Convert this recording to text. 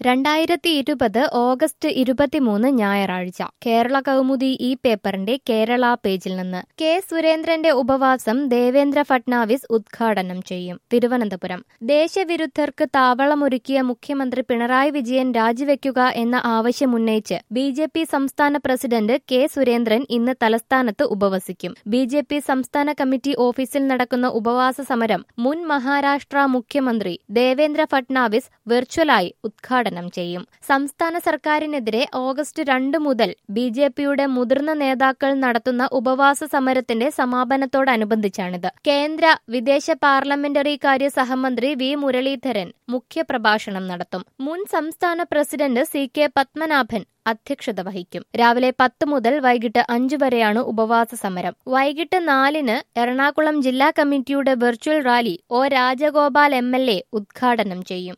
രണ്ടായിരത്തി ഇരുപത് ഓഗസ്റ്റ് ഇരുപത്തിമൂന്ന് ഞായറാഴ്ച കേരള കൗമുദി ഈ പേപ്പറിന്റെ കേരള പേജിൽ നിന്ന് കെ സുരേന്ദ്രന്റെ ഉപവാസം ദേവേന്ദ്ര ഫട്നാവിസ് ഉദ്ഘാടനം ചെയ്യും തിരുവനന്തപുരം ദേശവിരുദ്ധർക്ക് താവളമൊരുക്കിയ മുഖ്യമന്ത്രി പിണറായി വിജയൻ രാജിവെക്കുക എന്ന ആവശ്യമുന്നയിച്ച് ബി ജെ പി സംസ്ഥാന പ്രസിഡന്റ് കെ സുരേന്ദ്രൻ ഇന്ന് തലസ്ഥാനത്ത് ഉപവസിക്കും ബി ജെ പി സംസ്ഥാന കമ്മിറ്റി ഓഫീസിൽ നടക്കുന്ന ഉപവാസ സമരം മുൻ മഹാരാഷ്ട്ര മുഖ്യമന്ത്രി ദേവേന്ദ്ര ഫട്നാവിസ് വെർച്വലായി ഉദ്ഘാടനം ചെയ്യും സംസ്ഥാന സർക്കാരിനെതിരെ ഓഗസ്റ്റ് രണ്ട് മുതൽ ബി ജെ പിയുടെ മുതിർന്ന നേതാക്കൾ നടത്തുന്ന ഉപവാസ സമരത്തിന്റെ സമാപനത്തോടനുബന്ധിച്ചാണിത് കേന്ദ്ര വിദേശ പാർലമെന്ററി കാര്യ സഹമന്ത്രി വി മുരളീധരൻ മുഖ്യപ്രഭാഷണം നടത്തും മുൻ സംസ്ഥാന പ്രസിഡന്റ് സി കെ പത്മനാഭൻ അധ്യക്ഷത വഹിക്കും രാവിലെ പത്ത് മുതൽ വൈകിട്ട് അഞ്ചു വരെയാണ് ഉപവാസ സമരം വൈകിട്ട് നാലിന് എറണാകുളം ജില്ലാ കമ്മിറ്റിയുടെ virtual rally O Rajagopal M L A ഉദ്ഘാടനം ചെയ്യും